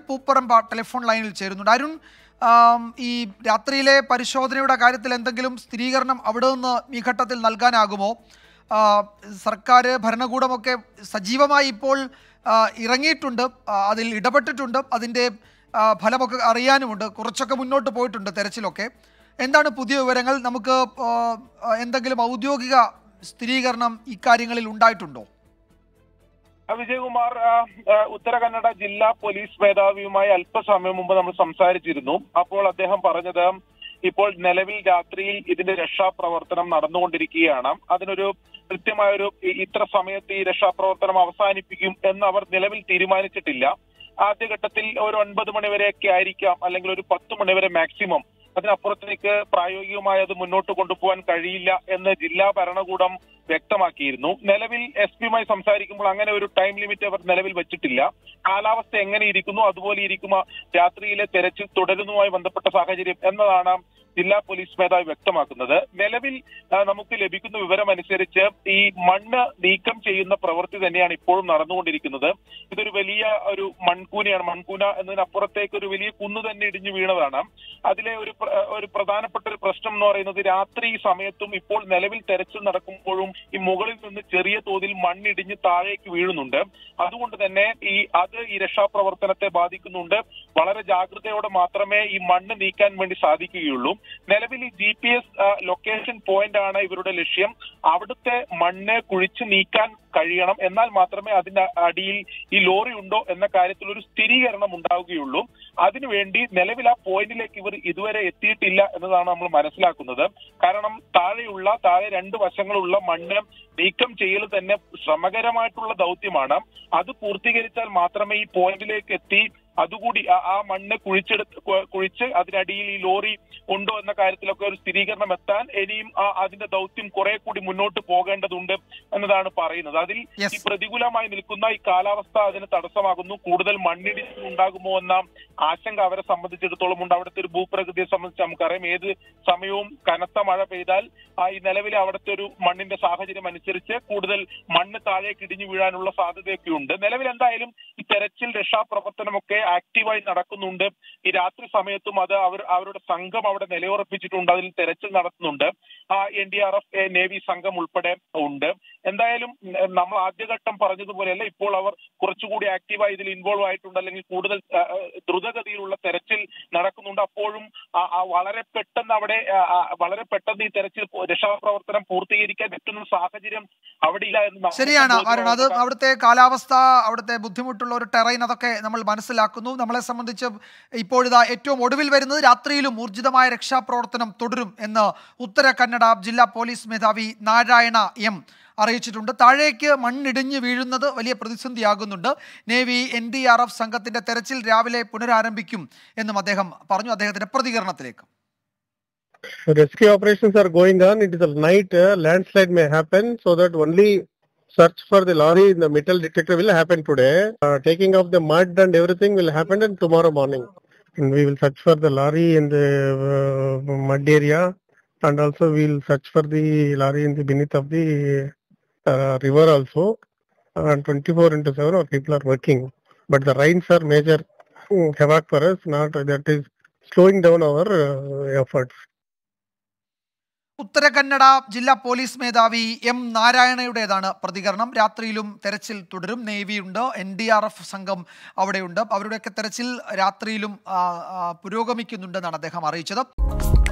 Pooparamba telephone ലൈനിൽ ചേരുന്നുണ്ട് അരുൺ ആം, ഈ രാത്രിയിലെ പരിശോധനയുടെ കാര്യത്തിൽ എന്തെങ്കിലും സ്ഥിരീകരണം അവിടെ നിന്ന് ഈ ഘട്ടത്തിൽ നൽകാനാകുമോ ആ, സർക്കാർ ഭരണകൂടമൊക്കെ സജീവമായി ഇപ്പോൾ ആ, ഇറങ്ങിയിട്ടുണ്ട് ആ, അതിൽ ഇടപെട്ടിട്ടുണ്ട് അതിൻ്റെ ആ, ഫലമൊക്കെ അറിയാനുമുണ്ട് കുറച്ചൊക്കെ മുന്നോട്ട് പോയിട്ടുണ്ട് തെരച്ചിലൊക്കെ എന്താണ് പുതിയ വിവരങ്ങൾ നമുക്ക് ആ, ആ, എന്തെങ്കിലും ഔദ്യോഗിക സ്ഥിരീകരണം ഇക്കാര്യങ്ങളിൽ ഉണ്ടായിട്ടുണ്ടോ ആ, വിജയകുമാർ ആ, ആ, ഉത്തര കന്നഡ ജില്ലാ പോലീസ് മേധാവിയുമായി അല്പസമയം മുമ്പ് നമ്മൾ സംസാരിച്ചിരുന്നു അപ്പോൾ അദ്ദേഹം പറഞ്ഞത് ഇപ്പോൾ നിലവിൽ രാത്രിയിൽ ഇതിന്റെ രക്ഷാപ്രവർത്തനം നടന്നുകൊണ്ടിരിക്കുകയാണ് അതിനൊരു കൃത്യമായ ഒരു ഇ- ഇത്ര സമയത്ത് ഈ രക്ഷാപ്രവർത്തനം അവസാനിപ്പിക്കും എന്ന് അവർ നിലവിൽ തീരുമാനിച്ചിട്ടില്ല ആദ്യഘട്ടത്തിൽ ഒരു ഒൻപത് മണിവരെയൊക്കെ ആയിരിക്കാം അല്ലെങ്കിൽ ഒരു പത്ത് മണിവരെ മാക്സിമം അതിനപ്പുറത്തേക്ക് പ്രായോഗികമായി അത് മുന്നോട്ട് കൊണ്ടുപോകാൻ കഴിയില്ല എന്ന് ജില്ലാ ഭരണകൂടം വ്യക്തമാക്കിയിരുന്നു നിലവിൽ എസ് പിയുമായി സംസാരിക്കുമ്പോൾ അങ്ങനെ ഒരു ടൈം ലിമിറ്റ് അവർ നിലവിൽ വെച്ചിട്ടില്ല കാലാവസ്ഥ എങ്ങനെ ഇരിക്കുന്നു അതുപോലെ ഇരിക്കുമോ രാത്രിയിലെ തെരച്ചിൽ തുടരുന്നതുമായി ബന്ധപ്പെട്ട സാഹചര്യം എന്നതാണ് ജില്ലാ പോലീസ് മേധാവി വ്യക്തമാക്കുന്നത് നിലവിൽ ആ, നമുക്ക് ലഭിക്കുന്ന വിവരം അനുസരിച്ച് ഈ മണ്ണ് നീക്കം ചെയ്യുന്ന പ്രവൃത്തി തന്നെയാണ് ഇപ്പോഴും നടന്നുകൊണ്ടിരിക്കുന്നത് ഇതൊരു വലിയ ഒരു മൺകൂനയാണ് മൺകൂന എന്നതിനപ്പുറത്തേക്ക് ഒരു വലിയ കുന്ന് തന്നെ ഇടിഞ്ഞു വീണതാണ് അതിലെ ഒരു പ്ര- ഒരു പ്രധാനപ്പെട്ട ഒരു പ്രശ്നം എന്ന് പറയുന്നത് രാത്രി സമയത്തും ഇപ്പോൾ നിലവിൽ തെരച്ചിൽ നടക്കുമ്പോഴും ഈ മുകളിൽ നിന്ന് ചെറിയ തോതിൽ മണ്ണിടിഞ്ഞ് താഴേക്ക് വീഴുന്നുണ്ട് അതുകൊണ്ട് തന്നെ ഈ അത് ഈ രക്ഷാപ്രവർത്തനത്തെ ബാധിക്കുന്നുണ്ട് വളരെ ജാഗ്രതയോടെ മാത്രമേ ഈ മണ്ണ് നീക്കാൻ വേണ്ടി സാധിക്കുകയുള്ളൂ നിലവിൽ ഈ G P S location point ആണ് ഇവരുടെ ലക്ഷ്യം അവിടുത്തെ മണ്ണ് കുഴിച്ചു നീക്കാൻ കഴിയണം എന്നാൽ മാത്രമേ അതിന്റെ അടിയിൽ ഈ ലോറി ഉണ്ടോ എന്ന കാര്യത്തിൽ ഒരു സ്ഥിരീകരണം ഉണ്ടാവുകയുള്ളൂ അതിനുവേണ്ടി നിലവിൽ ആ പോയിന്റിലേക്ക് ഇവർ ഇതുവരെ എത്തിയിട്ടില്ല എന്നതാണ് നമ്മൾ മനസ്സിലാക്കുന്നത് കാരണം താഴെയുള്ള താഴെ രണ്ട് വശങ്ങളുള്ള മണ്ണ് നീക്കം ചെയ്യൽ തന്നെ ശ്രമകരമായിട്ടുള്ള ദൗത്യമാണ് അത് പൂർത്തീകരിച്ചാൽ മാത്രമേ ഈ പോയിന്റിലേക്ക് എത്തി അതുകൂടി ആ- ആ മണ്ണ് കുഴിച്ചെടുത്ത് കു- കുഴിച്ച് അതിനടിയിൽ ഈ ലോറി ഉണ്ടോ എന്ന കാര്യത്തിലൊക്കെ ഒരു സ്ഥിരീകരണം എത്താൻ ഇനിയും ആ അതിന്റെ ദൗത്യം കുറെ കൂടി മുന്നോട്ട് പോകേണ്ടതുണ്ട് എന്നതാണ് പറയുന്നത് അതിൽ Yes. ഈ പ്രതികൂലമായി നിൽക്കുന്ന ഈ കാലാവസ്ഥ അതിന് തടസ്സമാകുന്നു കൂടുതൽ മണ്ണിടിച്ചിൽ ഉണ്ടാകുമോ എന്ന ആശങ്ക അവരെ സംബന്ധിച്ചിടത്തോളം ഉണ്ട് അവിടുത്തെ ഒരു ഭൂപ്രകൃതിയെ സംബന്ധിച്ച് നമുക്കറിയാം ഏത് സമയവും കനത്ത മഴ പെയ്താൽ ആ ഈ നിലവിലെ അവിടുത്തെ ഒരു മണ്ണിന്റെ സാഹചര്യം അനുസരിച്ച് കൂടുതൽ മണ്ണ് താഴേക്ക് ഇടിഞ്ഞു വീഴാനുള്ള സാധ്യതയൊക്കെ ഉണ്ട് നിലവിൽ എന്തായാലും ഈ തെരച്ചിൽ രക്ഷാപ്രവർത്തനമൊക്കെ ആക്റ്റീവായി നടക്കുന്നുണ്ട് ഈ രാത്രി സമയത്തും അത് അവർ അവരുടെ സംഘം അവിടെ നിലയുറപ്പിച്ചിട്ടുണ്ട് അതിൽ തെരച്ചിൽ നടത്തുന്നുണ്ട് ആ N D R F navy സംഘം ഉൾപ്പെടെ ഉണ്ട് എന്തായാലും ഉം, നമ്മൾ ആദ്യഘട്ടം പറഞ്ഞതുപോലെയല്ല ഇപ്പോൾ അവർ കുറച്ചുകൂടി ആക്റ്റീവായി ഇതിൽ ഇൻവോൾവ് ആയിട്ടുണ്ട് അല്ലെങ്കിൽ കൂടുതൽ ആ, ആ, ദ്രുതഗതിയിലുള്ള തെരച്ചിൽ നടക്കുന്നുണ്ട് അപ്പോഴും ആ, ആ, വളരെ പെട്ടെന്ന് അവിടെ ആ, ആ, വളരെ പെട്ടെന്ന് ഈ തെരച്ചിൽ പോ- രക്ഷാപ്രവർത്തനം പൂർത്തീകരിക്കാൻ പറ്റുന്ന സാഹചര്യം അവിടെ ഇല്ല എന്ന് നമുക്ക് ശരിയാണ് അരുൺ അത് ബോധ്യമാവുക. അവിടുത്തെ കാലാവസ്ഥ അവിടുത്തെ ബുദ്ധിമുട്ടുള്ള ഒരു ടെറൈൻ അതൊക്കെ നമ്മൾ മനസ്സിലാക്കുന്നു നമ്മളെ സംബന്ധിച്ച് ഇപ്പോഴിതാ ഏറ്റവും ഒടുവിൽ വരുന്നത് രാത്രിയിലും ഊർജിതമായ രക്ഷാപ്രവർത്തനം തുടരും എന്ന് ഉത്തര കന്നഡ ജില്ലാ പോലീസ് മേധാവി നാരായണ എം അറിയിച്ചിട്ടുണ്ട് താഴേക്ക് മണ്ണിടിഞ്ഞ് വീഴുന്നത് വലിയ പ്രതിസന്ധിയാകുന്നുണ്ട് navy N D R F സംഘത്തിന്റെ തെരച്ചിൽ രാവിലെ പുനരാരംഭിക്കും എന്നും അദ്ദേഹം പറഞ്ഞു അദ്ദേഹത്തിന്റെ പ്രതികരണത്തിലേക്ക് rescue operations are going on. It is a night uh, landslide may happen, so that only search for the lorry in the metal detector will happen today. Uh, taking off the mud and everything will happen in tomorrow morning. And we will search for the lorry in the uh, mud area, and also we will search for the lorry in the beneath of the uh, river also. And 24 into 7, our people are working. But the rains are major mm, havoc for us. Not that is slowing down our uh, efforts. ഉത്തര കന്നഡ ജില്ലാ police മേധാവി M നാരായണയുടേതാണ് പ്രതികരണം രാത്രിയിലും തെരച്ചിൽ തുടരും നേവിയുണ്ട് N D R F സംഘം അവിടെയുണ്ട് അവരുടെയൊക്കെ തെരച്ചിൽ രാത്രിയിലും ആ, ആ, പുരോഗമിക്കുന്നുണ്ടെന്നാണ് അദ്ദേഹം അറിയിച്ചത്